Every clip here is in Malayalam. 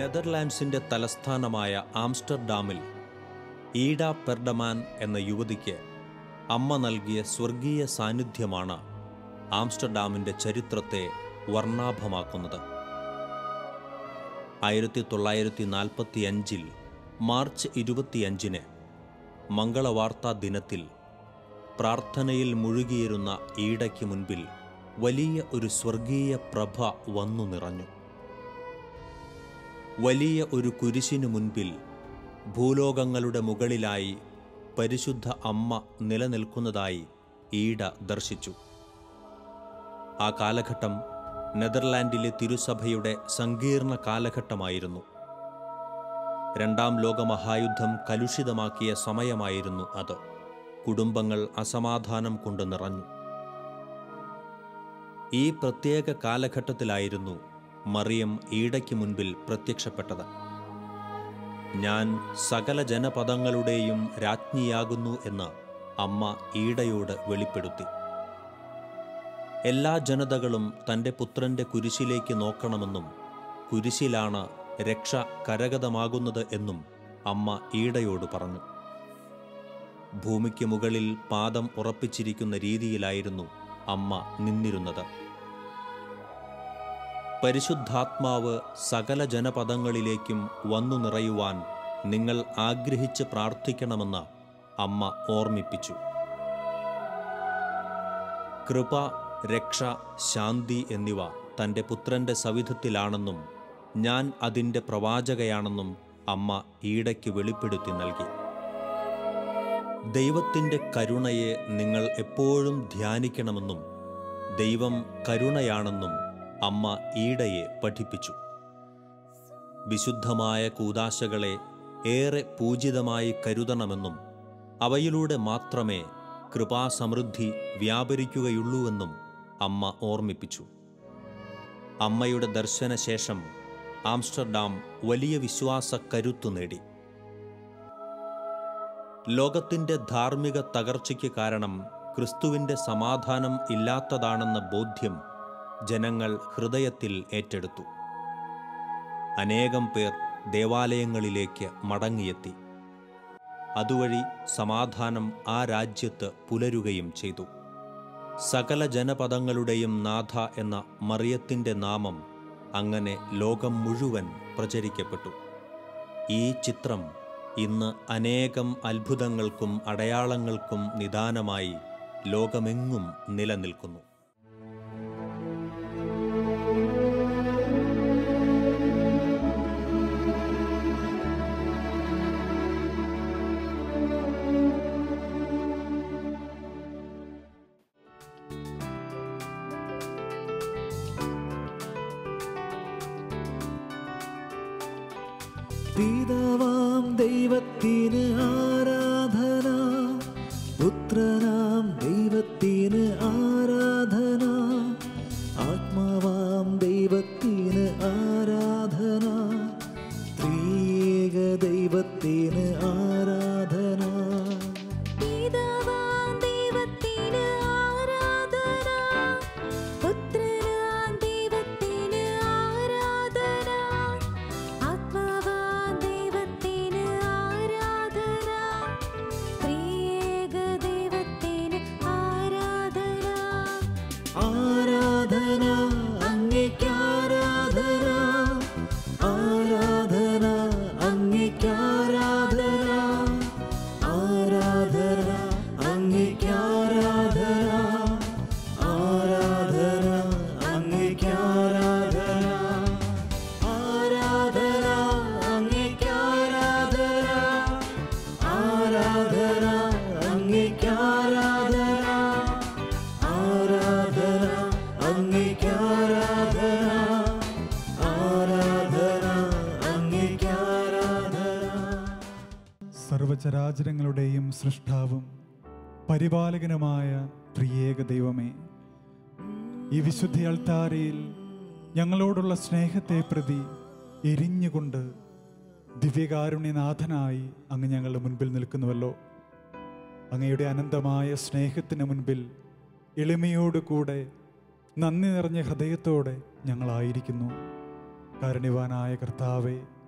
നെതർലാൻഡ്സിന്റെ തലസ്ഥാനമായ ആംസ്റ്റർഡാമിൽ ഈഡ പെർഡമാൻ എന്ന യുവതിക്ക് അമ്മ നൽകിയ സ്വർഗീയ സാന്നിധ്യമാണ് ആംസ്റ്റർഡാമിന്റെ ചരിത്രത്തെ വർണ്ണാഭമാക്കുന്നത് ആയിരത്തി തൊള്ളായിരത്തി നാൽപ്പത്തി അഞ്ചിൽ മാർച്ച് ഇരുപത്തിയഞ്ചിന് മംഗളവാർത്താ ദിനത്തിൽ പ്രാർത്ഥനയിൽ മുഴുകിയിരുന്ന ഈടയ്ക്ക് മുൻപിൽ വലിയ ഒരു സ്വർഗീയ പ്രഭ വന്നു നിറഞ്ഞു വലിയ ഒരു കുരിശിനു മുൻപിൽ ഭൂലോകങ്ങളുടെ മുകളിലായി പരിശുദ്ധ അമ്മ നിലനിൽക്കുന്നതായി ഈട ദർശിച്ചു ആ കാലഘട്ടം നെതർലാൻഡിലെ തിരുസഭയുടെ സങ്കീർണ കാലഘട്ടമായിരുന്നു രണ്ടാം ലോകമഹായുദ്ധം കലുഷിതമാക്കിയ സമയമായിരുന്നു അത് കുടുംബങ്ങൾ അസമാധാനം കൊണ്ട് നിറഞ്ഞു ഈ പ്രത്യേക കാലഘട്ടത്തിലായിരുന്നു മറിയം ഈടയ്ക്ക് മുൻപിൽ പ്രത്യക്ഷപ്പെട്ടത് ഞാൻ സകല ജനപദങ്ങളുടെയും രാജ്ഞിയാകുന്നു എന്ന് അമ്മ ഈടയോട് വെളിപ്പെടുത്തി എല്ലാ ജനതകളും തൻ്റെ പുത്രൻ്റെ കുരിശിലേക്ക് നോക്കണമെന്നും കുരിശിലാണ് രക്ഷ കരഗതമാകുന്നത് എന്നും അമ്മ ഈടയോട് പറഞ്ഞു ഭൂമിക്ക് മുകളിൽ പാദം ഉറപ്പിച്ചിരിക്കുന്ന രീതിയിലായിരുന്നു അമ്മ നിന്നിരുന്നത് പരിശുദ്ധാത്മാവ് സകല ജനപദങ്ങളിലേക്കും വന്നു നിറയുവാൻ നിങ്ങൾ ആഗ്രഹിച്ച് പ്രാർത്ഥിക്കണമെന്ന് അമ്മ ഓർമ്മിപ്പിച്ചു കൃപ രക്ഷ ശാന്തി എന്നിവ തൻ്റെ പുത്രൻ്റെ സവിധത്തിലാണെന്നും ഞാൻ അതിൻ്റെ പ്രവാചകയാണെന്നും അമ്മ ഈടയ്ക്ക് വെളിപ്പെടുത്തി നൽകി ദൈവത്തിൻ്റെ കരുണയെ നിങ്ങൾ എപ്പോഴും ധ്യാനിക്കണമെന്നും ദൈവം കരുണയാണെന്നും അമ്മ ഈടയെ പഠിപ്പിച്ചു വിശുദ്ധമായ കൂതാശകളെ ഏറെ പൂജിതമായി കരുതണമെന്നും അവയിലൂടെ മാത്രമേ കൃപാസമൃദ്ധി വ്യാപരിക്കുകയുള്ളൂവെന്നും അമ്മ ഓർമ്മിപ്പിച്ചു അമ്മയുടെ ദർശനശേഷം ആംസ്റ്റർഡാം വലിയ വിശ്വാസ കരുത്തു നേടി ലോകത്തിൻ്റെ ധാർമ്മിക തകർച്ചയ്ക്ക് കാരണം ക്രിസ്തുവിൻ്റെ സമാധാനം ഇല്ലാത്തതാണെന്ന ബോധ്യം ജനങ്ങൾ ഹൃദയത്തിൽ ഏറ്റെടുത്തു അനേകം പേർ ദേവാലയങ്ങളിലേക്ക് മടങ്ങിയെത്തി അതുവഴി സമാധാനം ആ രാജ്യത്ത് പുലരുകയും ചെയ്തു സകല ജനപദങ്ങളുടെയും നാഥ എന്ന മറിയത്തിൻ്റെ നാമം അങ്ങനെ ലോകം മുഴുവൻ പ്രചരിക്കപ്പെട്ടു ഈ ചിത്രം ഇന്ന് അനേകം അത്ഭുതങ്ങൾക്കും അടയാളങ്ങൾക്കും നിദാനമായി ലോകമെങ്ങും നിലനിൽക്കുന്നു പിതാവാം ദൈവത്തിന് ആരാധന പുത്രനാം ദൈവത്തിന് ആരാധന ആത്മാവാം ദൈവത്തിന് ആരാധന ത്രിയേക ദൈവത്തിന് ആരാധന പിതാവാം ദൈവത്തിന് ആരാധന പുത്രനാം ദൈവത്തിന് ആരാധന ആത്മാവാം ദൈവത്തിന് ആരാധന ത്രിയേക ദൈവത്തിന് ആരാധന ആരാധന അങ്ങേക്ക് ആരാധന ആരാധന അങ്ങേക്ക് ആരാധന ആരാധന അങ്ങേക്ക് ആരാധന ആരാധന അങ്ങേക്ക് ആരാധന ആരാധന അങ്ങേക്ക് ആരാധന ആരാധന അങ്ങേക്ക് ആരാധന ആരാധന അങ്ങേക്ക് ആരാധന ആരാധന അങ്ങേക്ക് ആരാധന സർവചരാചരങ്ങളുടെയും സൃഷ്ടാവും പരിപാലകനുമായ ത്രിയേക ദൈവമേ ഈ വിശുദ്ധ അൾത്താരയിൽ ഞങ്ങളോടുള്ള സ്നേഹത്തെ പ്രതി എരിഞ്ഞുകൊണ്ട് ദിവ്യകാരുണ്യനാഥനായി അങ്ങ് ഞങ്ങളുടെ മുൻപിൽ നിൽക്കുന്നുവല്ലോ അങ്ങയുടെ അനന്തമായ സ്നേഹത്തിന് മുൻപിൽ എളിമയോടുകൂടെ നന്ദി നിറഞ്ഞ ഹൃദയത്തോടെ ഞങ്ങളായിരിക്കുന്നു കാരുണ്യവാനായ കർത്താവെ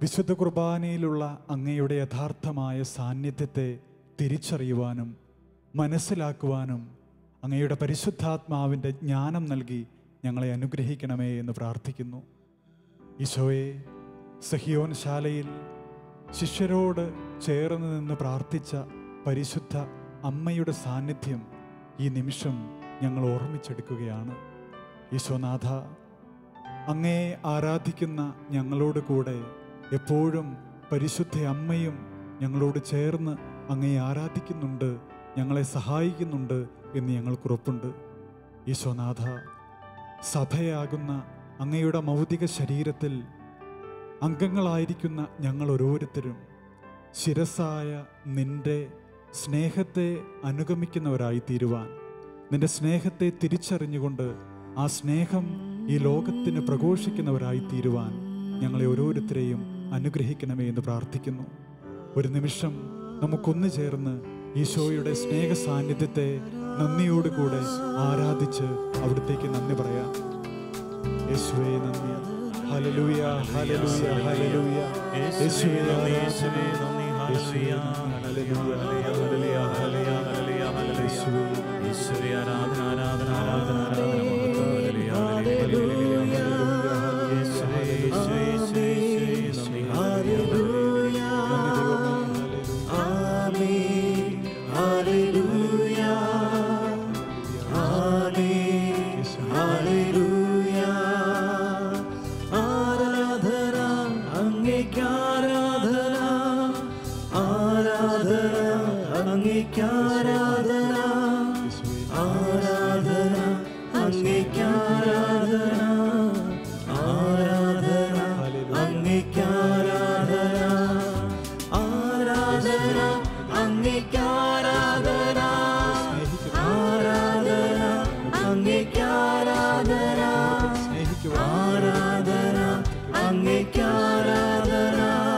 വിശുദ്ധ കുർബാനയിലുള്ള അങ്ങയുടെ യഥാർത്ഥമായ സാന്നിധ്യത്തെ തിരിച്ചറിയുവാനും മനസ്സിലാക്കുവാനും അങ്ങയുടെ പരിശുദ്ധാത്മാവിൻ്റെ ജ്ഞാനം നൽകി ഞങ്ങളെ അനുഗ്രഹിക്കണമേ എന്ന് പ്രാർത്ഥിക്കുന്നു ഈശോയെ സഹിയോൻ ശാലയിൽ ശിഷ്യരോട് ചേർന്ന് നിന്ന് പ്രാർത്ഥിച്ച പരിശുദ്ധ അമ്മയുടെ സാന്നിധ്യം ഈ നിമിഷം ഞങ്ങൾ ഓർമ്മിച്ചെടുക്കുകയാണ് ഈശോനാഥ അങ്ങയെ ആരാധിക്കുന്ന ഞങ്ങളോട് കൂടെ എപ്പോഴും പരിശുദ്ധ അമ്മയും ഞങ്ങളോട് ചേർന്ന് അങ്ങയെ ആരാധിക്കുന്നുണ്ട് ഞങ്ങളെ സഹായിക്കുന്നുണ്ട് എന്ന് ഞങ്ങൾക്ക് ഉറപ്പുണ്ട് ഈശോനാഥ സഭയാകുന്ന അങ്ങയുടെ മൗതിക ശരീരത്തിൽ അംഗങ്ങളായിരിക്കുന്ന ഞങ്ങൾ ഓരോരുത്തരും ശിരസായ നിന്റെ സ്നേഹത്തെ അനുഗമിക്കുന്നവരായി തീരുവാൻ നിന്റെ സ്നേഹത്തെ തിരിച്ചറിഞ്ഞുകൊണ്ട് ആ സ്നേഹം ഈ ലോകത്തിന് പ്രഘോഷിക്കുന്നവരായി തീരുവാൻ ഞങ്ങളെ ഓരോരുത്തരെയും അനുഗ്രഹിക്കണമേ എന്ന് പ്രാർത്ഥിക്കുന്നു ഒരു നിമിഷം നമുക്കൊന്നു ചേർന്ന് ഈശോയുടെ സ്നേഹ സാന്നിധ്യത്തെ നന്ദിയോടുകൂടെ ആരാധിച്ച് അവിടത്തേക്ക് നന്ദി പറയാം യേശുവേ നന്ദി ഹല്ലേലൂയ ഹല്ലേലൂയ ഹല്ലേലൂയ യേശുവേ നന്ദി യേശുവേ നന്ദി ഹല്ലേലൂയ ഹല്ലേലൂയ ഹല്ലേലൂയ ഹല്ലേലൂയ ഹല്ലേലൂയ യേശുവേ യേശുവേ ആരാധന ആരാധന ആരാധന ആരാധന മഹത്വം ഹല്ലേലൂയ ഹല്ലേലൂയ യേശുവേ യേശുവേ യേശുവേ യേശുവേ നന്ദി ഹല്ലേലൂയ ആമേൻ ഹല്ലേലൂയ ആമേൻ ഹല്ലേലൂയ ആരാധന അങ്ങേക്ക് ആരാധന ആരാധന അങ്ങേക്ക് ആരാധന ആരാധന അങ്ങേക്ക് ആരാധന ആരാധന അങ്ങേക്ക് ആരാധന ആരാധന അങ്ങേക്ക് ആരാധന ആരാധന അങ്ങേക്ക് ആരാധന ആരാധന അങ്ങേക്ക് ആരാധന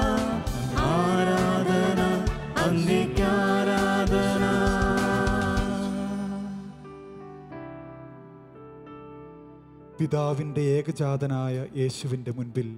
ആരാധന അങ്ങേക്ക് ആരാധന പിതാവിൻ്റെ ഏകജാതനായ യേശുവിൻ്റെ മുൻപിൽ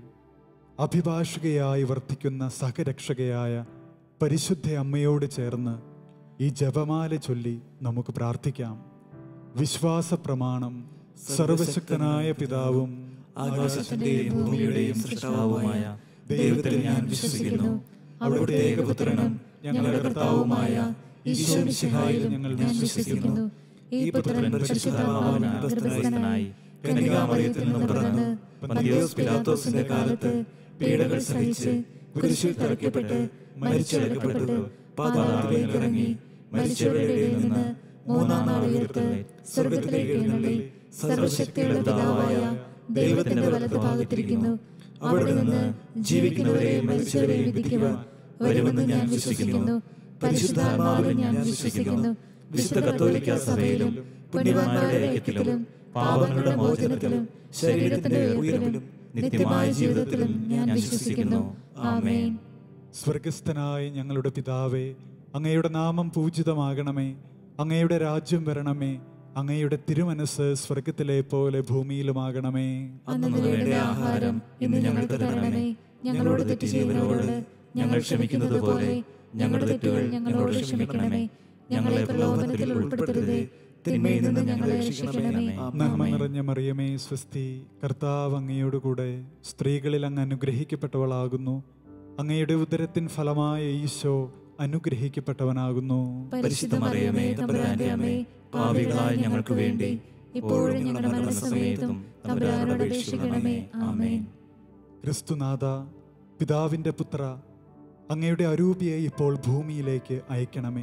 അഭിഭാഷകയായി വർത്തിക്കുന്ന സഹരക്ഷകയായ പരിശുദ്ധ അമ്മയോട് ചേർന്ന് ഈ ജപമാല ചൊല്ലി നമുക്ക് പ്രാർത്ഥിക്കാം വിശ്വാസ പ്രമാണം സർവശക്തനായ പിതാവും ആകാശത്തിന്റെയും ഭൂമിയുടെയും സൃഷ്ടാവുമായ ദൈവത്തിൽ ഞാൻ വിശ്വസിക്കുന്നു അവിടുത്തെ ഏകപുത്രനും ഞങ്ങളുടെ കർത്താവുമായ ഈശോ മിശിഹായിൽ ഞങ്ങൾ വിശ്വസിക്കുന്നു ഈ പുത്രൻ പരിശുദ്ധാത്മാവിനാൽ ഗർഭസ്ഥനായി കന്യകാമറിയത്തിൽ നിന്ന് പിറന്ന് പന്തിയോസ് പിലാത്തോസിന്റെ കാലത്ത് പീഡകൾ സഹിച്ച് കുരിശിൽ തറയ്ക്കപ്പെട്ട് മരിച്ചടക്കപ്പെട്ടു പാതാളത്തിൽ ഇറങ്ങി മരിച്ചവരുടെ ഇടയിൽ നിന്ന് മൂന്നാം നാൾ ഉയർത്ത് സ്വർഗത്തിലേക്ക് എഴുന്നള്ളി സർവശക്തിയുള്ള പിതാവായ ദൈവത്തിന്റെ വലത്ത് ഭാഗത്തിരിക്കുന്നു അവിടെ നിന്ന് ജീവിക്കുന്നവരെയും മരിച്ചവരെയും വിധിക്കുവാൻ വരുമെന്ന് ഞാൻ വിശ്വസിക്കുന്നു പരിശുദ്ധാത്മാവിൽ ഞാൻ വിശ്വസിക്കുന്നു വിശുദ്ധ കത്തോലിക്ക സഭയിലും പുണ്യവാന്മാരുടെ ഐക്യത്തിലും പാപങ്ങളുടെ മോചനത്തിലും ശരീരത്തിന്റെ ഉയർപ്പിലും നിത്യമായ ജീവിതത്തിലും ഞാൻ വിശ്വസിക്കുന്നു ആമേൻ സ്വർഗസ്ഥനായ ഞങ്ങളുടെ പിതാവേ അങ്ങയുടെ നാമം പൂജിതമാകണമേ അങ്ങയുടെ രാജ്യം വരണമേ അങ്ങയുടെ തിരുമനസ് സ്വർഗത്തിലെ പോലെ ഭൂമിയിലുമാകണമേ അന്നു വേണ്ട ആഹാരം ഇന്ന് ഞങ്ങൾക്ക് തരണമേ ഞങ്ങളോട് തെറ്റ് ചെയ്യുന്നവരോട് ഞങ്ങൾ ക്ഷമിക്കുന്നത് പോലെ ഞങ്ങളുടെ തെറ്റുകൾ ഞങ്ങളോട് ക്ഷമിക്കണമേ ഞങ്ങളെ പ്രലോഭനത്തിൽ ഉൾപ്പെടുത്തരുതേ തിന്മയിൽ നിന്ന് ഞങ്ങളെ രക്ഷിക്കണമേ നന്മ നിറഞ്ഞ മറിയമേ സ്വസ്തി കർത്താവ് അങ്ങയോട് കൂടെ സ്ത്രീകളിൽ അങ്ങ് അനുഗ്രഹിക്കപ്പെട്ടവളാകുന്നു അങ്ങയുടെ ഉദരത്തിൻ ഫലമായ ഈശോ അനുഗ്രഹിക്കപ്പെട്ടവനാകുന്നു പരിശുദ്ധ മറിയമേ തമ്പുരാന്റെ അമ്മേ പാപികളായ ഞങ്ങൾക്ക് വേണ്ടി ഇപ്പോഴും ഞങ്ങളുടെ മരണസമയത്തും തമ്പുരാനോട് അപേക്ഷിക്കണമേ ആമേൻ ക്രിസ്തുനാഥ പിതാവിൻ്റെ പുത്ര അങ്ങയുടെ അരൂപിയെ ഇപ്പോൾ ഭൂമിയിലേക്ക് അയക്കണമേ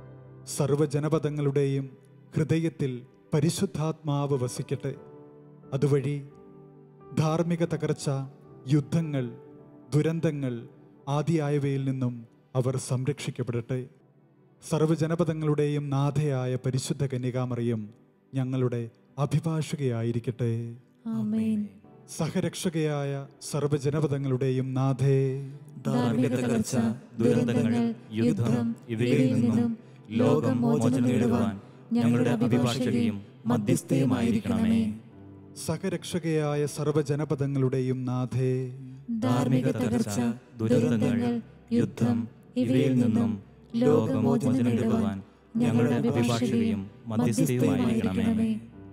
സർവജനപദങ്ങളുടെയും ഹൃദയത്തിൽ പരിശുദ്ധാത്മാവ് വസിക്കട്ടെ അതുവഴി ധാർമ്മിക തകർച്ച യുദ്ധങ്ങൾ ദുരന്തങ്ങൾ ആദിയായവയിൽ നിന്നും അവർ സംരക്ഷിക്കപ്പെടട്ടെ സർവജനപദങ്ങളുടെയും നാഥയായ പരിശുദ്ധ കന്യകാമറിയം ഞങ്ങളുടെ അഭിഭാഷകയായിരിക്കട്ടെ ആമേൻ സഹരക്ഷകയായ സർവജനപദങ്ങളുടെയും നാഥേ ധാർമ്മിക തകർച്ച ദുരന്തങ്ങൾ യുദ്ധം ഇവയിൽ നിന്നും ലോകം മോചനം നേടുവാൻ ഞങ്ങളുടെ അഭിഭാഷകയും മധ്യസ്ഥയുമായിരിക്കണമേ സഹരക്ഷകയായ സർവജനപദങ്ങളുടെയും നാഥേ ധാർമ്മിക തകർച്ച ദുരന്തങ്ങൾ യുദ്ധം ഇവയിൽ നിന്നും ലോകമോചനം നേടുവാൻ ഞങ്ങളുടെ അഭിഭാഷകയും മധ്യസ്ഥയുമായിരിക്കണമേ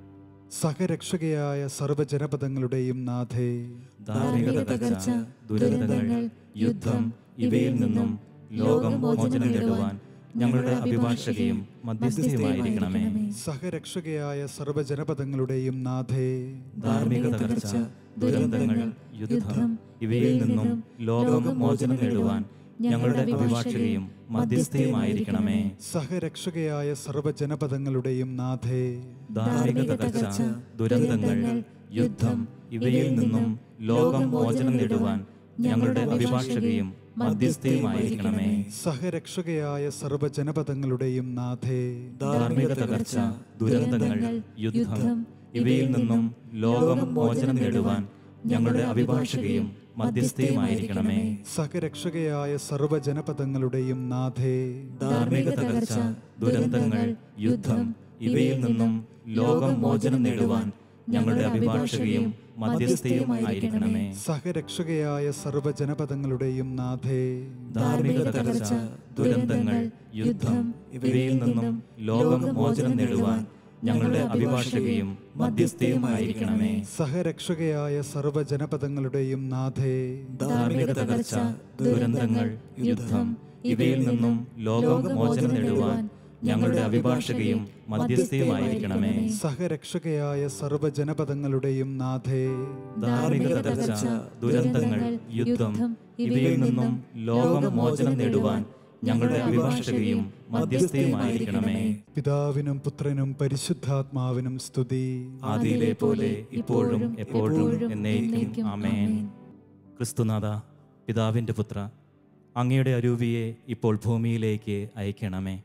സഹരക്ഷകയായ സർവ്വജനപദങ്ങളുടെയും നാഥേ ധാർമ്മിക തകർച്ച ദുരന്തങ്ങൾ യുദ്ധം ഇവയിൽ നിന്നും ലോകമോചനം നേടുവാൻ ഞങ്ങളുടെ അഭിഭാഷകയും മധ്യസ്ഥയുമായിരിക്കണമേ സഹരക്ഷകയായ സർവ്വജനപദങ്ങളുടെയും നാഥേ ധാർമ്മിക തകർച്ച ദുരന്തങ്ങൾ യുദ്ധം ഇവയിൽ നിന്നും ലോകമോചനം നേടുവാൻ ഞങ്ങളുടെ അഭിഭാഷകയും മധ്യസ്ഥയുമായിരിക്കണമേ സഹരക്ഷകയായ സർവ്വജനപദങ്ങളുടെയും നാഥേ ധാർമ്മിക തകർച്ച ദുരന്തങ്ങൾ യുദ്ധം ഇവയിൽ നിന്നും ലോകമോചനം നേടുവാൻ ഞങ്ങളുടെ അഭിഭാഷകയും മധ്യസ്ഥയുമായിരിക്കണമേ സഹരക്ഷകയായ സർവ്വജനപദങ്ങളുടെയും നാഥേ ധാർമ്മിക തകർച്ച ദുരന്തങ്ങൾ യുദ്ധം ഇവയിൽ നിന്നും ലോകമോചനം നേടുവാൻ ഞങ്ങളുടെ അഭിഭാഷകയും മധ്യസ്ഥയുമായിരിക്കണമേ സഹരക്ഷകയായ സർവ്വജനപദങ്ങളുടെയും നാഥേ ധാർമ്മിക തകർച്ച ദുരന്തങ്ങൾ യുദ്ധം ഇവയിൽ നിന്നും ലോകമോചനം നേടുവാൻ ഞങ്ങളുടെ അഭിഭാഷകയും മധ്യസ്ഥയുമായിരിക്കണമേ സഹരക്ഷകയായ സർവ്വജനപദങ്ങളുടെയും നാഥേ ധാർമ്മിക തകർച്ച ദുരന്തങ്ങൾ യുദ്ധം ഇവയിൽ നിന്നും ലോകമോചനം നേടുവാൻ ഞങ്ങളുടെ അഭിഭാഷകയും മധ്യസ്ഥയുമായിരിക്കണമേ സഹരക്ഷകയായ സർവ്വജനപദങ്ങളുടെയും നാഥേ ധാർമ്മിക തകർച്ച ദുരന്തങ്ങൾ യുദ്ധം ഇവയിൽ നിന്നും ലോകമോചനം നേടുവാൻ ഞങ്ങളുടെ അഭിഭാഷകയും മധ്യസ്ഥയുമായിരിക്കണമേ സഹരക്ഷകയായ സർവ്വജനപദങ്ങളുടെയും നാഥേ ധാർമ്മിക തകർച്ച ദുരന്തങ്ങൾ യുദ്ധം ഇവയിൽ നിന്നും ലോകമോചനം നേടുവാൻ ഞങ്ങളുടെ അഭിഭാഷകയും മധ്യസ്ഥയുമായിരിക്കണമേ പിതാവിനും പുത്രനും പരിശുദ്ധാത്മാവിനും സ്തുതി ആദിയിലെ പോലെ ഇപ്പോഴും എപ്പോഴും എന്നേക്കും ആമേൻ ക്രിസ്തുനാഥ പിതാവിൻ്റെ പുത്ര അങ്ങയുടെ അരൂപിയെ ഇപ്പോൾ ഭൂമിയിലേക്ക് അയക്കണമേ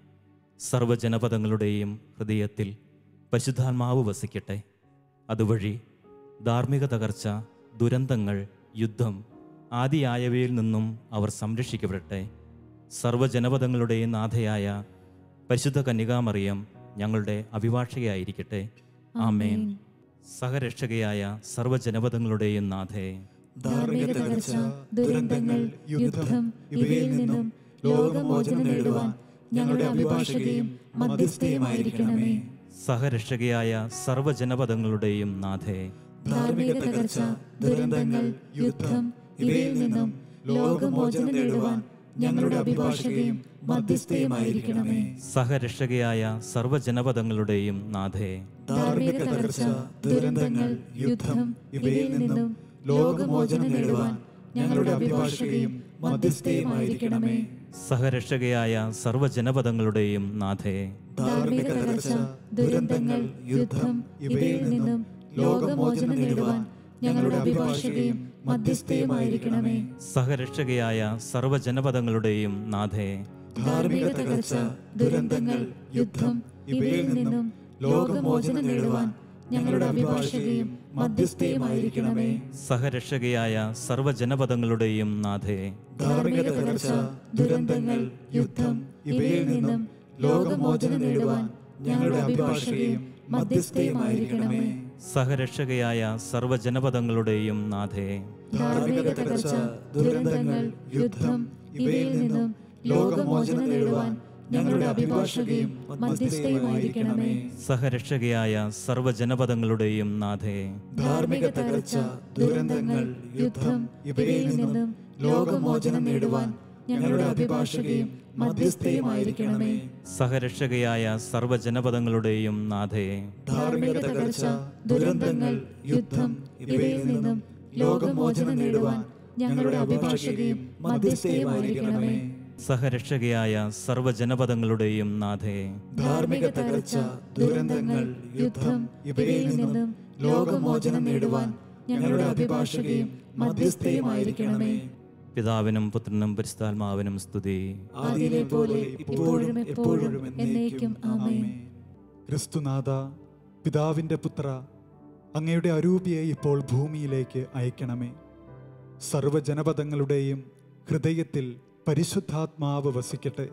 സർവ്വജനപദങ്ങളുടെയും ഹൃദയത്തിൽ പരിശുദ്ധാത്മാവ് വസിക്കട്ടെ അതുവഴി ധാർമ്മിക തകർച്ച ദുരന്തങ്ങൾ യുദ്ധം ആദിയായവയിൽ നിന്നും അവർ സംരക്ഷിക്കപ്പെടട്ടെ സർവ്വജനപദങ്ങളുടെയും നാഥയായ പരിശുദ്ധ കന്യകാമറിയം ഞങ്ങളുടെ അഭിഭാഷകയായിരിക്കട്ടെ ആമേൻ സഹരക്ഷകയായ സർവ്വജനപദങ്ങളുടെയും നാഥേ ധാർമ്മിക തകർച്ച ദുരന്തങ്ങൾ യുദ്ധം ഇവയിൽ നിന്നും ലോകമോചനം നേടുവാൻ ഞങ്ങളുടെ അഭിഭാഷകയും മധ്യസ്ഥയുമായിരിക്കണമേ സഹരക്ഷകയായ സർവ്വജനപദങ്ങളുടെയും നാഥേ ധാർമ്മിക തകർച്ച ദുരന്തങ്ങൾ യുദ്ധം ഇവയിൽ നിന്നും ലോകമോചനം നേടുവാൻ ഞങ്ങളുടെ അഭിഭാഷകയും മധ്യസ്ഥയുമായിരിക്കണമേ സഹരക്ഷകയായ സർവ്വജനപദങ്ങളുടെയും നാഥേ ധാർമ്മിക തകർച്ച ദുരന്തങ്ങൾ യുദ്ധം ഇവയിൽ നിന്നും ലോകമോചനം നേടുവാൻ ഞങ്ങളുടെ അഭിഭാഷകയും മധ്യസ്ഥയുമായിരിക്കണമേ സഹരക്ഷകയായ സർവ്വജനപദങ്ങളുടെയും നാഥേ ധാർമ്മിക തകർച്ച ദുരന്തങ്ങൾ യുദ്ധം ഇവയിൽ നിന്നും ലോകമോചനം നേടുവാൻ ഞങ്ങളുടെ അഭിഭാഷകയും മധ്യസ്ഥയുമായിരിക്കണമേ സഹരക്ഷകയായ സർവ്വജനപദങ്ങളുടെയും നാഥേ ധാർമ്മിക തകർച്ച ദുരന്തങ്ങൾ യുദ്ധം ഇവയിൽ നിന്നും ലോകമോചനം നേടുവാൻ ഞങ്ങളുടെ അഭിഭാഷകയും മധ്യസ്ഥയുമായിരിക്കണമേ സഹരക്ഷകയായ സർവ്വജനപദങ്ങളുടെയും നാഥേ ധാർമ്മിക തകർച്ച ദുരന്തങ്ങൾ യുദ്ധം ഇവയിൽ നിന്നും ലോകമോചനം നേടുവാൻ ഞങ്ങളുടെ അഭിഭാഷകയും മധ്യസ്ഥയുമായിരിക്കണമേ സഹരക്ഷകയായ സർവ്വജനപദങ്ങളുടെയും നാഥേ ധാർമ്മിക തകർച്ച ദുരന്തങ്ങൾ യുദ്ധം ഇവയിൽ നിന്നും ലോകമോചനം നേടുവാൻ ഞങ്ങളുടെ അഭിഭാഷകയും മധ്യസ്ഥയുമായിരിക്കണമേ സഹരക്ഷകയായ സർവ്വജനപദങ്ങളുടെയും നാഥേ ധാർമ്മിക തകർച്ച ദുരന്തങ്ങൾ യുദ്ധം ഇവയിൽ നിന്നും ലോകമോചനം നേടുവാൻ ഞങ്ങളുടെ അഭിഭാഷകയും മധ്യസ്ഥയുമായിരിക്കണമേ സഹരക്ഷകയായ സർവ്വജനപദങ്ങളുടെയും നാഥേ ധാർമ്മിക തകർച്ച ദുരന്തങ്ങൾ യുദ്ധം ഇവയിൽ നിന്നും ലോകമോചനം നേടുവാൻ ഞങ്ങളുടെ അഭിഭാഷകയും മധ്യസ്ഥയുമായിരിക്കണമേ സഹരക്ഷകയായ സർവ്വജനപദങ്ങളുടെയും നാഥേ ധാർമ്മിക തകർച്ച ദുരന്തങ്ങൾ യുദ്ധം ഇവയിൽ നിന്നും ലോകമോചനം നേടുവാൻ ഞങ്ങളുടെ അഭിഭാഷകയും മധ്യസ്ഥയുമായിരിക്കണമേ പിതാവിനും പുത്രനും പരിശുദ്ധാത്മാവിനും സ്തുതി ആദിയിലെ പോലെ ഇപ്പോഴും എപ്പോഴും എന്നേക്കും ആമേൻ ക്രിസ്തുനാഥ പിതാവിൻ്റെ പുത്ര അങ്ങയുടെ അരൂപിയെ ഇപ്പോൾ ഭൂമിയിലേക്ക് അയക്കണമേ സർവജനപദങ്ങളുടെയും ഹൃദയത്തിൽ പരിശുദ്ധാത്മാവ് വസിക്കട്ടെ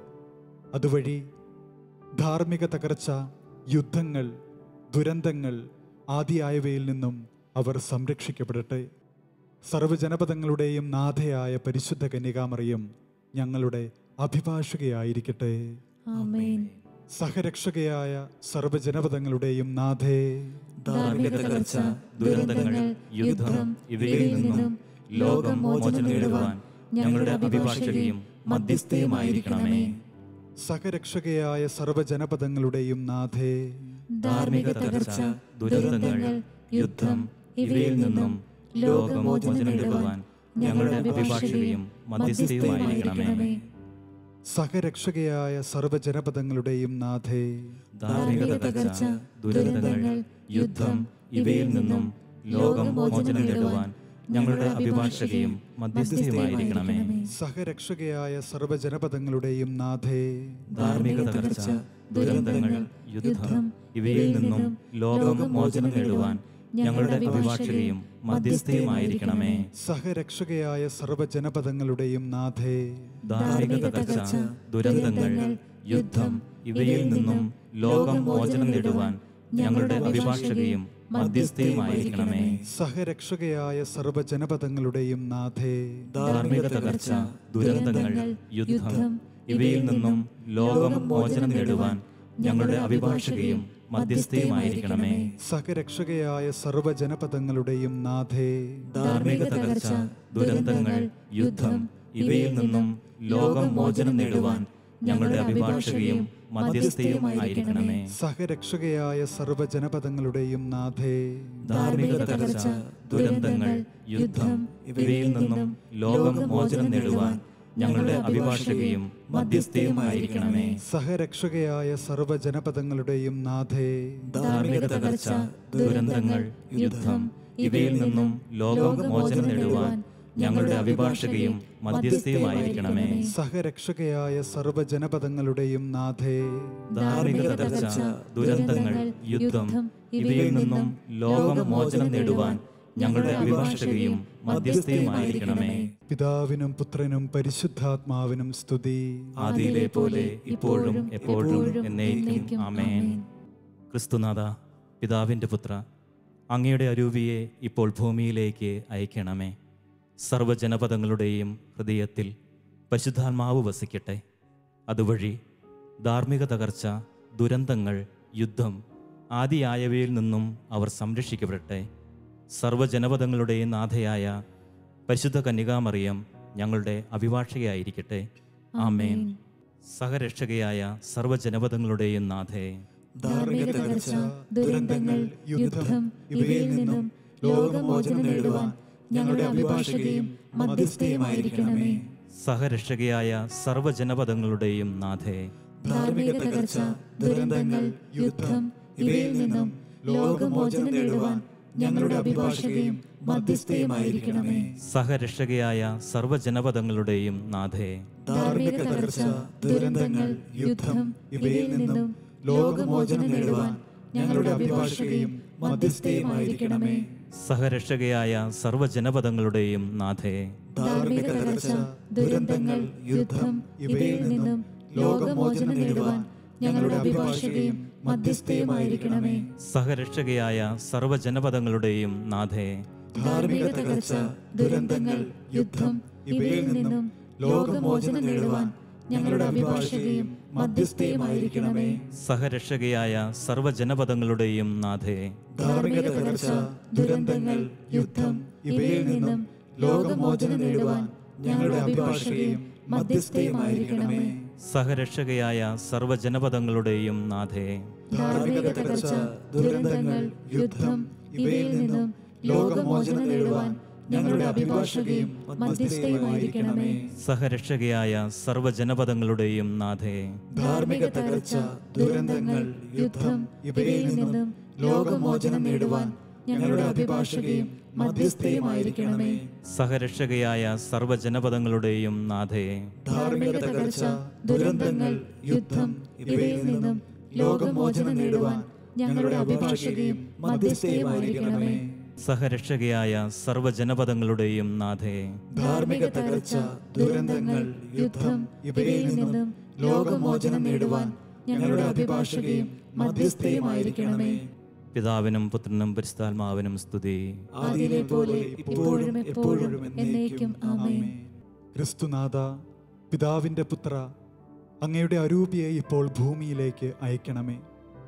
അതുവഴി ധാർമ്മിക തകർച്ച യുദ്ധങ്ങൾ ദുരന്തങ്ങൾ ആദിയായവയിൽ നിന്നും അവർ സംരക്ഷിക്കപ്പെടട്ടെ സർവ്വജനപദങ്ങളുടെയും നാഥയായ പരിശുദ്ധ കന്യകാമറിയം ഞങ്ങളുടെ അഭിഭാഷകയായിരിക്കട്ടെ ആമേൻ സഹരക്ഷകയായ സർവ്വജനപദങ്ങളുടെയും നാഥേ ധാർമ്മിക തകർച്ച ദുരന്തങ്ങൾ യുദ്ധം ഇവയിൽ നിന്നും ലോകം മോചനം നേടുവാൻ ഞങ്ങളുടെ അഭിഭാഷകയും മധ്യസ്ഥയുമായിരിക്കണമേ സഹരക്ഷകയായ സർവ്വജനപദങ്ങളുടെയും നാഥേ ധാർമ്മിക തകർച്ച ദുരന്തങ്ങൾ യുദ്ധം ഇവയിൽ നിന്നും ലോകമോചനം നേടുവാൻ ഞങ്ങളുടെ അഭിഭാഷകയും മധ്യസ്ഥയുമായിരിക്കണമേ സഹരക്ഷകയായ സർവ്വജനപദങ്ങളുടെയും നാഥേ ധാർമ്മിക തകർച്ച ദുരന്തങ്ങൾ യുദ്ധം ഇവയിൽ നിന്നും ലോകമോചനം നേടുവാൻ ഞങ്ങളുടെ അഭിഭാഷകയും മധ്യസ്ഥയുമായിരിക്കണമേ സഹരക്ഷകയായ സർവ്വജനപദങ്ങളുടെയും നാഥേ ധാർമ്മിക തകർച്ച ദുരന്തങ്ങൾ യുദ്ധം ഇവയിൽ നിന്നും ലോകമോചനം നേടുവാൻ ഞങ്ങളുടെ അഭിഭാഷകയും മധ്യസ്ഥയുമായിരിക്കണമേ സഹരക്ഷകയായ സർവ്വജനപദങ്ങളുടെയും നാഥേ ധാർമ്മിക തകർച്ച ദുരന്തങ്ങൾ യുദ്ധം ഇവയിൽ നിന്നും ലോകമോചനം നേടുവാൻ ഞങ്ങളുടെ അഭിഭാഷകയും മധ്യസ്ഥയുമായിരിക്കണമേ സഹരക്ഷകയായ സർവ്വജനപദങ്ങളുടെയും നാഥേ ധാർമ്മിക തകർച്ച ദുരന്തങ്ങൾ യുദ്ധം ഇവയിൽ നിന്നും ലോകമോചനം നേടുവാൻ ഞങ്ങളുടെ അഭിഭാഷകയും മധ്യസ്ഥയുമായിരിക്കണമേ സഹരക്ഷകയായ സർവ്വജനപദങ്ങളുടെയും നാഥേ ധാർമ്മിക തകർച്ച ദുരന്തങ്ങൾ യുദ്ധം ഇവയിൽ നിന്നും ലോകമോചനം നേടുവാൻ ഞങ്ങളുടെ അഭിഭാഷകയും മധ്യസ്ഥയുമായിരിക്കണമേ സഹരക്ഷകയായ സർവ്വജനപദങ്ങളുടെയും നാഥേ ധാർമ്മിക തകർച്ച ദുരന്തങ്ങൾ യുദ്ധം ഇവയിൽ നിന്നും ലോകമോചനം നേടുവാൻ ഞങ്ങളുടെ അഭിഭാഷകയും മധ്യസ്ഥയുമായിരിക്കണമേ സഹരക്ഷകയായ സർവ്വജനപദങ്ങളുടെയും നാഥേ ധാർമ്മിക തകർച്ച ദുരന്തങ്ങൾ യുദ്ധം ഇവയിൽ നിന്നും ലോകമോചനം നേടുവാൻ ഞങ്ങളുടെ അഭിഭാഷകയും മധ്യസ്ഥയുമായിരിക്കണമേ സഹരക്ഷകയായ സർവ്വജനപദങ്ങളുടെയും നാഥേ ധാർമ്മിക തകർച്ച ദുരന്തങ്ങൾ യുദ്ധം ഇവയിൽ നിന്നും ലോകമോചനം നേടുവാൻ ഞങ്ങളുടെ അഭിഭാഷകയും മധ്യസ്ഥയുമായിരിക്കണമേ പിതാവിനും പുത്രനും പരിശുദ്ധാത്മാവിനും സ്തുതി ആദിയിലെ പോലെ ഇപ്പോഴും എപ്പോഴും എന്നേക്കും ആമേൻ ക്രിസ്തുനാഥ പിതാവിൻ്റെ പുത്ര അങ്ങയുടെ അരൂപിയെ ഇപ്പോൾ ഭൂമിയിലേക്ക് അയക്കണമേ സർവ്വജനപദങ്ങളുടെയും ഹൃദയത്തിൽ പരിശുദ്ധാത്മാവ് വസിക്കട്ടെ അതുവഴി ധാർമ്മിക തകർച്ച ദുരന്തങ്ങൾ യുദ്ധം ആദിയായവയിൽ നിന്നും അവർ സംരക്ഷിക്കപ്പെടട്ടെ സർവ്വജനപദങ്ങളുടെയും നാഥയായ പരിശുദ്ധ കന്യകാമറിയം ഞങ്ങളുടെ അഭിഭാഷകയായിരിക്കട്ടെ ആമേൻ സഹരക്ഷകയായ സർവ്വജനപദങ്ങളുടെയും നാഥേ ധാർമ്മിക തകർച്ച ദുരന്തങ്ങൾ യുദ്ധം ഇവയിൽ നിന്നും ലോകമോചനം നേടുവാൻ ഞങ്ങളുടെ അഭിഭാഷകയും മധ്യസ്ഥയുമായിരിക്കണമേ സഹരക്ഷകയായ സർവ്വജനപദങ്ങളുടെയും നാഥേ ധാർമ്മിക തകർച്ച ദുരന്തങ്ങൾ യുദ്ധം ഇവയിൽ നിന്നും ലോകമോചനം നേടുവാൻ ഞങ്ങളുടെ അഭിഭാഷകയും മധ്യസ്ഥയുമായിരിക്കണമേ സഹരക്ഷകയായ സർവ്വജനപദങ്ങളുടെയും നാഥേ ധാർമ്മിക തകർച്ച ദുരന്തങ്ങൾ യുദ്ധം ഇവയിൽ നിന്നും ലോകമോചനം നേടുവാൻ ഞങ്ങളുടെ അഭിഭാഷകയും മധ്യസ്ഥയുമായിരിക്കണമേ സഹരക്ഷകയായ സർവ്വജനപദങ്ങളുടെയും നാഥേ ധാർമ്മിക തകർച്ച ദുരന്തങ്ങൾ യുദ്ധം ഇവയിൽ നിന്നും ലോകമോചനം നേടുവാൻ ഞങ്ങളുടെ അഭിഭാഷകയും മധ്യസ്ഥയുമായിരിക്കണമേ സഹരക്ഷകയായ സർവ്വജനപദങ്ങളുടെയും നാഥേ ധാർമ്മിക തകർച്ച ദുരന്തങ്ങൾ യുദ്ധം ഇവയിൽ നിന്നും ലോകമോചനം നേടുവാൻ ഞങ്ങളുടെ അഭിഭാഷകയും മധ്യസ്ഥയുമായിരിക്കണമേ സഹരക്ഷകയായ സർവ്വജനപദങ്ങളുടെയും നാഥേ ധാർമ്മിക തകർച്ച ദുരന്തങ്ങൾ യുദ്ധം ഇവയിൽ നിന്നും ലോകമോചനം നേടുവാൻ ഞങ്ങളുടെ അഭിഭാഷകയും മധ്യസ്ഥയുമായിരിക്കണമേ സഹരക്ഷകയായ സർവ്വജനപദങ്ങളുടെയും നാഥേ ധാർമ്മിക തകർച്ച ദുരന്തങ്ങൾ യുദ്ധം ഇവയിൽ നിന്നും ലോകമോചനം നേടുവാൻ ഞങ്ങളുടെ അഭിഭാഷകയും മധ്യസ്ഥയുമായിരിക്കണമേ സഹരക്ഷകയായ സർവ്വജനപദങ്ങളുടെയും നാഥേ ധാർമ്മിക തകർച്ച ദുരന്തങ്ങൾ യുദ്ധം ഇവയിൽ നിന്നും ലോകമോചനം നേടുവാൻ ഞങ്ങളുടെ അഭിഭാഷകയും മധ്യസ്ഥയുമായിരിക്കണമേ സഹരക്ഷകയായ സർവ്വജനപദങ്ങളുടെയും നാഥേ ധാർമ്മിക തകർച്ച ദുരന്തങ്ങൾ യുദ്ധം ഇവയിൽ നിന്നും ലോകമോചനം നേടുവാൻ ഞങ്ങളുടെ അഭിഭാഷകയും മധ്യസ്ഥയുമായിരിക്കണമേ സഹരക്ഷകയായ സർവ്വജനപദങ്ങളുടെയും നാഥേ ധാർമ്മിക തകർച്ച ദുരന്തങ്ങൾ യുദ്ധം ഇവയിൽ നിന്നും ലോകമോചനം നേടുവാൻ ഞങ്ങളുടെ അഭിഭാഷകയും മധ്യസ്ഥയുമായിരിക്കണമേ പിതാവിനും പുത്രനും പരിശുദ്ധാത്മാവിനും സ്തുതി ആദിയിലെ പോലെ ഇപ്പോഴും എപ്പോഴും എന്നേക്കും ആമേൻ ക്രിസ്തുനാഥ പിതാവിൻ്റെ പുത്ര അങ്ങയുടെ അരൂപിയെ ഇപ്പോൾ ഭൂമിയിലേക്ക് അയക്കണമേ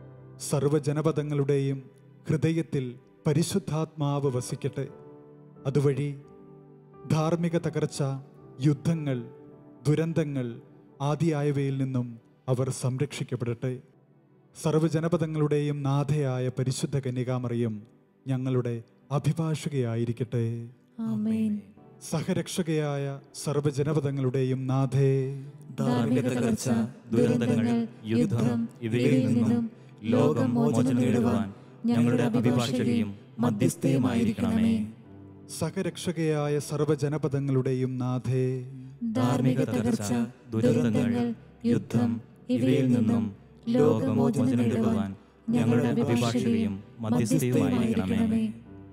സർവജനപദങ്ങളുടെയും ഹൃദയത്തിൽ പരിശുദ്ധാത്മാവ് വസിക്കട്ടെ അതുവഴി ധാർമ്മിക തകർച്ച യുദ്ധങ്ങൾ ദുരന്തങ്ങൾ ആദിയായവയിൽ നിന്നും അവർ സംരക്ഷിക്കപ്പെടട്ടെ സർവജനപദങ്ങളുടെയും നാഥയായ പരിശുദ്ധ കന്യകാമറിയും ഞങ്ങളുടെ അഭിഭാഷകയായിരിക്കട്ടെ ആമേൻ സഹരക്ഷകയായ സർവജനപദങ്ങളുടെയും നാഥേ ധാർമ്മിക തകർച്ച ദുരന്തങ്ങൾ യുദ്ധം ഇവയിൽ നിന്നും ലോകം മോചനം നേടുവാൻ ഞങ്ങളുടെ അഭിഭാഷകയും മധ്യസ്ഥയുമായിരിക്കണമേ സഹരക്ഷകയായ സർവജനപദങ്ങളുടെയും നാഥേ ധാർമ്മിക തകർച്ച ദുരന്തങ്ങൾ യുദ്ധം ഇവയിൽ നിന്നും ലോകമോചനം നേടുവാൻ ഞങ്ങളുടെ അഭിഭാഷകയും മധ്യസ്ഥയുമായിരിക്കണമേ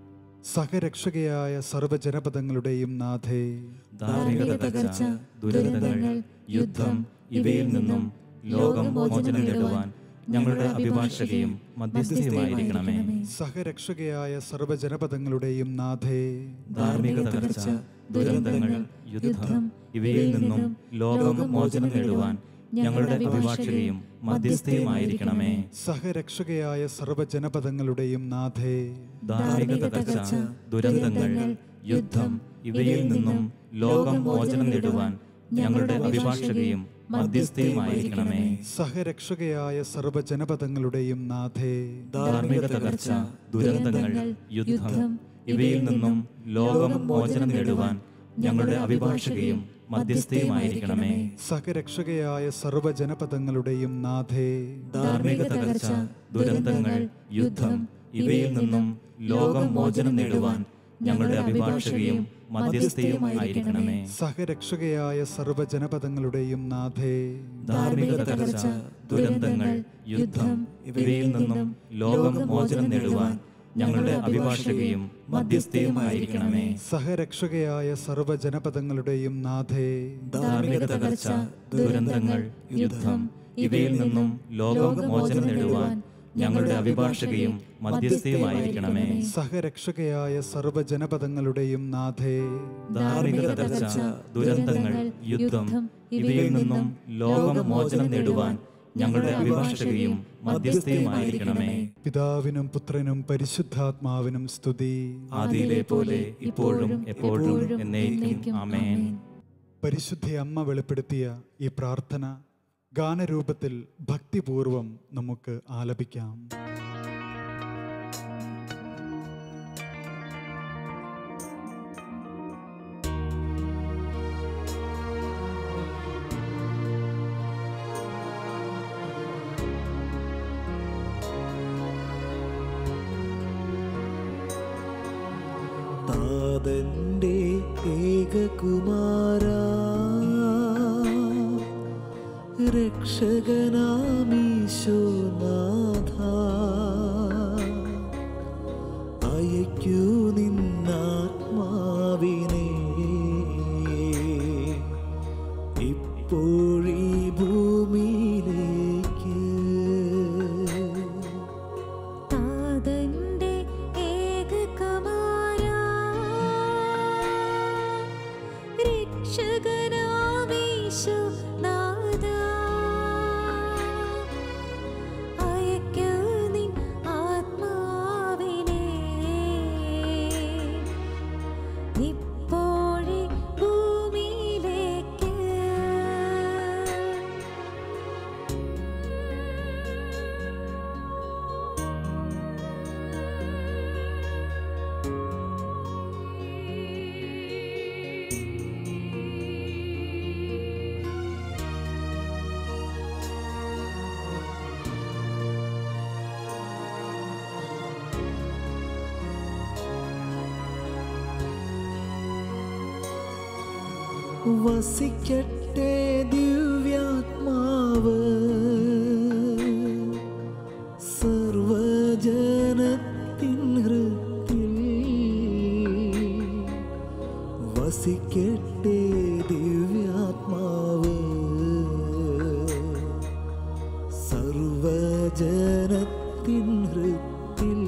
സഹരക്ഷകയായ സർവജനപദങ്ങളുടെയും നാഥേ ധാർമ്മിക തകർച്ച ദുരന്തങ്ങൾ യുദ്ധം ഇവയിൽ നിന്നും ലോകം മോചനം നേടുവാൻ ഞങ്ങളുടെ അഭിഭാഷകയും മധ്യസ്ഥയുമായിരിക്കണമേ സഹരക്ഷകയായ സർവജനപദങ്ങളുടെയും നാഥേ ധാർമ്മിക തകർച്ച ദുരന്തങ്ങൾ യുദ്ധം ഇവയിൽ നിന്നും ലോകം മോചനം നേടുവാൻ ഞങ്ങളുടെ അഭിഭാഷകയും മധ്യസ്ഥയുമായിരിക്കണമേ സഹരക്ഷകയായ സർവജനപദങ്ങളുടെയും നാഥേ ധാർമ്മിക തകർച്ച ദുരന്തങ്ങൾ യുദ്ധം ഇവയിൽ നിന്നും ലോകം മോചനം നേടുവാൻ ഞങ്ങളുടെ അഭിഭാഷകയും മധ്യസ്ഥയുമായിരിക്കണമേ സഹരക്ഷകയായ സർവജനപദങ്ങളുടെയും നാഥേ ധാർമ്മിക തകർച്ച ദുരന്തങ്ങൾ യുദ്ധം ഇവയിൽ നിന്നും ലോകം മോചനം നേടുവാൻ ഞങ്ങളുടെ അഭിഭാഷകയും മധ്യസ്ഥയുമായിരിക്കണമേ സഹരക്ഷകയായ സർവജനപദങ്ങളുടെയും നാഥേ ധാർമ്മിക തകർച്ച ദുരന്തങ്ങൾ യുദ്ധം ഇവയിൽ നിന്നും ലോകം മോചനം നേടുവാൻ ഞങ്ങളുടെ അഭിഭാഷകയും മധ്യസ്ഥയും ആയിരിക്കണമേ സഹരക്ഷകയായ സർവജനപദങ്ങളുടെയും നാഥേ ധാർമ്മിക തകർച്ച ദുരന്തങ്ങൾ യുദ്ധം ഇവയിൽ നിന്നും ലോകം മോചനം നേടുവാൻ ഞങ്ങളുടെ അഭിഭാഷകയും മധ്യസ്ഥയും ആയിരിക്കണമേ സഹരക്ഷകയായ സർവജനപദങ്ങളുടെയും നാഥേ ധാർമ്മിക തകർച്ച ദുരന്തങ്ങൾ യുദ്ധം ഇവയിൽ നിന്നും ലോകം മോചനം നേടുവാൻ ഞങ്ങളുടെ അഭിഭാഷകയും മധ്യസ്ഥയുമായിരിക്കണമേ സഹരക്ഷകയായ സർവജനപദങ്ങളുടെയും നാഥേ ധാർമ്മിക തകർച്ച ദുരന്തങ്ങൾ യുദ്ധം ഇവയിൽ നിന്നും ലോകം മോചനം നേടുവാൻ ഞങ്ങളുടെ അഭിഭാഷകയും മധ്യസ്ഥയുമായിരിക്കണമേ പിതാവിനും പുത്രനും പരിശുദ്ധാത്മാവിനും സ്തുതി ആദിയിലെ പോലെ ഇപ്പോഴും എപ്പോഴും എന്നേക്കും ആമേൻ പരിശുദ്ധ അമ്മ വെളിപ്പെടുത്തിയ ഈ പ്രാർത്ഥന ഗാനരൂപത്തിൽ ഭക്തിപൂർവം നമുക്ക് ആലപിക്കാം താതന്റെ ഏകകുമാര രക്ഷകനാമീശോനാഥ അയക്കൂ നിന്നാത്മാവിനെ ഇപ്പോഴീ ഭൂമിയിലേക്ക് താതന്റെ ഏകകുമാരാ രക്ഷകനാമീശോ നാഥാ അയക്കൂ നിൻ ആത്മാവിനെ ഇപ്പോഴേ ഭൂമിയിലേക്ക് വസിക്കട്ടെ ദിവ്യാത്മാവ് സർവജനത്തിൻ ഹൃത്തിൽ വസിക്കട്ടെ ദിവ്യാത്മാവ് സർവജനത്തിൻ ഹൃത്തിൽ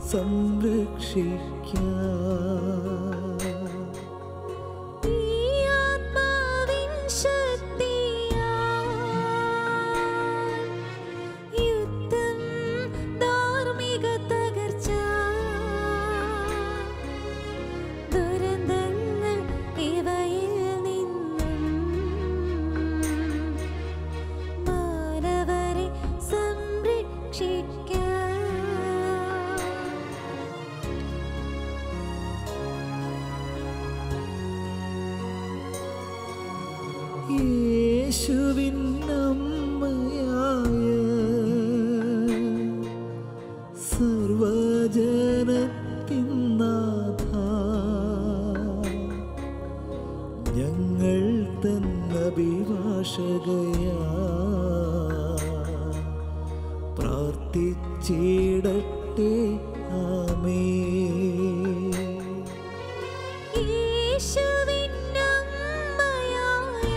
സംരക്ഷിക്കാം ഈ ആത്മാവിൻ ശക്തിയാൽ യുദ്ധം ധാർമ്മിക തകർച്ച ദുരന്തങ്ങൾ ഇവയിൽ നിന്നും മാനവരെ സംരക്ഷിക്കാം യേശുവിൻ അമ്മയായ സർവജനത്തിൻ നാഥ ഞങ്ങൾ തന്നഭിഭാഷകയാ പ്രാർത്ഥിച്ചിടട്ടെ ആമേ യേശുവിൻ അമ്മയായ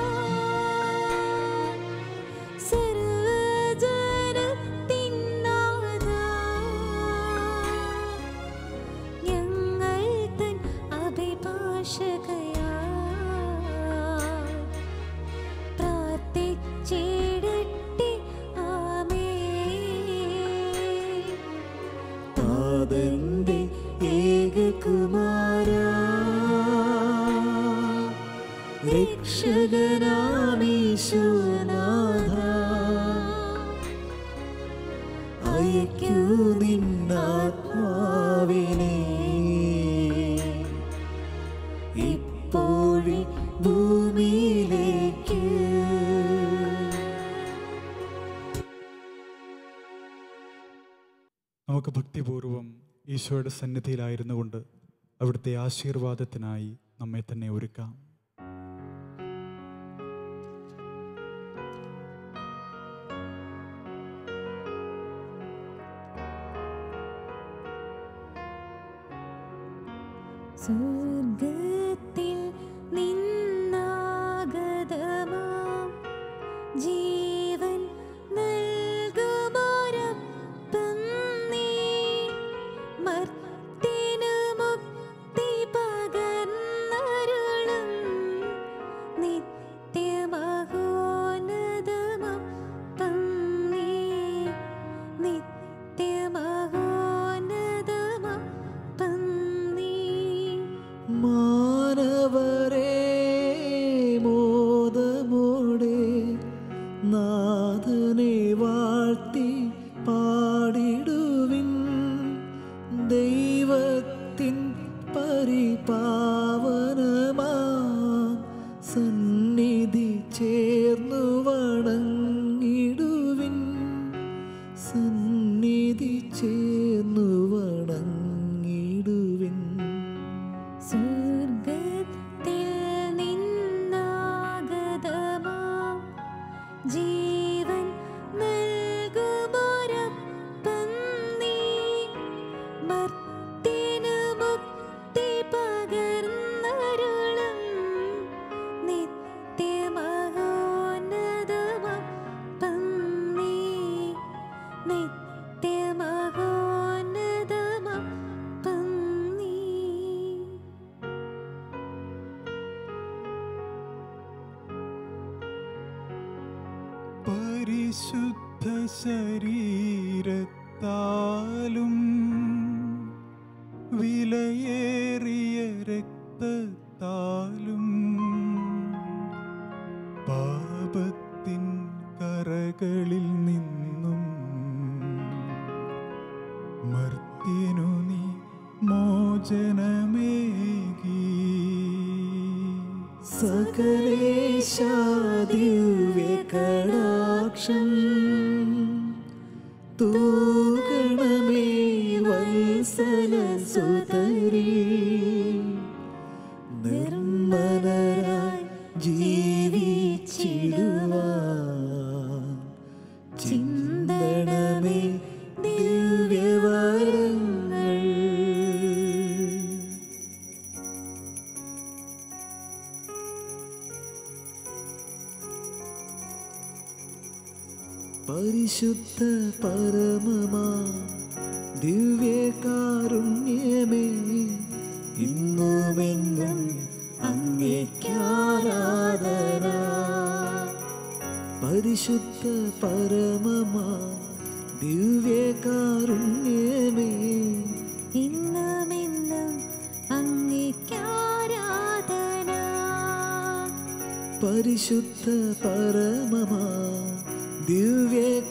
സർവ്വജനത്തിൻ നാഥാ, ഞങ്ങൾ തൻ അഭിഭാഷകയാ പ്രാർത്ഥിച്ചിടട്ടെ ആമേൻ താതന്റെ ഏകകുമാര രക്ഷകനാമീശോനാഥ അയക്കൂ നിന്നാത്മാവിനെ ഇപ്പോഴി ഭൂമിയിലേക്ക് നമുക്ക് ഭക്തിപൂർവം ഈശോയുടെ സന്നിധിയിലായിരുന്നു കൊണ്ട് അവിടുത്തെ ആശീർവാദത്തിനായി നമ്മെ തന്നെ ഒരുക്കാം സ്വർഗത്തിൽ നിന്നാഗതമാം ജീവൻ നൽകുമൊരപ്പം നീ മർത്തിനു മുക്തി പകർന്നരുളും നിത്യമഹോന്നതമപ്പം നീ നിത്യമഹോന്നതമപ്പം നീ മാനവരെ മോദമോടെ നാഥനെ വാഴ്ത്തി പാടിടുവിൻ ദൈവത്തിൻ പരിപാവനമാ സന്നിധി ചേർന്നു വണങ്ങിടുവിൻ സന്നിധി ചേർന്നു വണങ്ങിടുവിൻ സ്വർഗത്തിൽ നിന്നാഗതമാം ജീവൻ നൽകുമൊരപ്പം നീ മർത്തിനു മുക്തി പകർന്നരുളും നിത്യമഹോന്നതമപ്പം നീ നിത്യമഹോന്നതമപ്പം നീ പരിശുദ്ധ ശരീരത്താലും വിലയേറിയ രക്തത്താലും പാപത്തിൻ കറകളിൽ നിന്നും മർത്യനു നീ മോചനമേകി സകലേശാദിവ്യകടാക്ഷം തൂകണമേ വത്സല സുതരി നിർമ്മലരായി ജീവിച്ചിടുവാൻ ചിന്തണമേ ദിവ്യവരങ്ങൾ പരിശുദ്ധ പരമമാ ദിവ്യകാരുണ്യമേ പരിശുദ്ധ പരമമാ ദിവ്യകാരുണ്യമേ ഇന്നുമെന്നും അങ്ങേക്കാരാധന പരിശുദ്ധ പരമമാ ദിവ്യകാരുണ്യമേ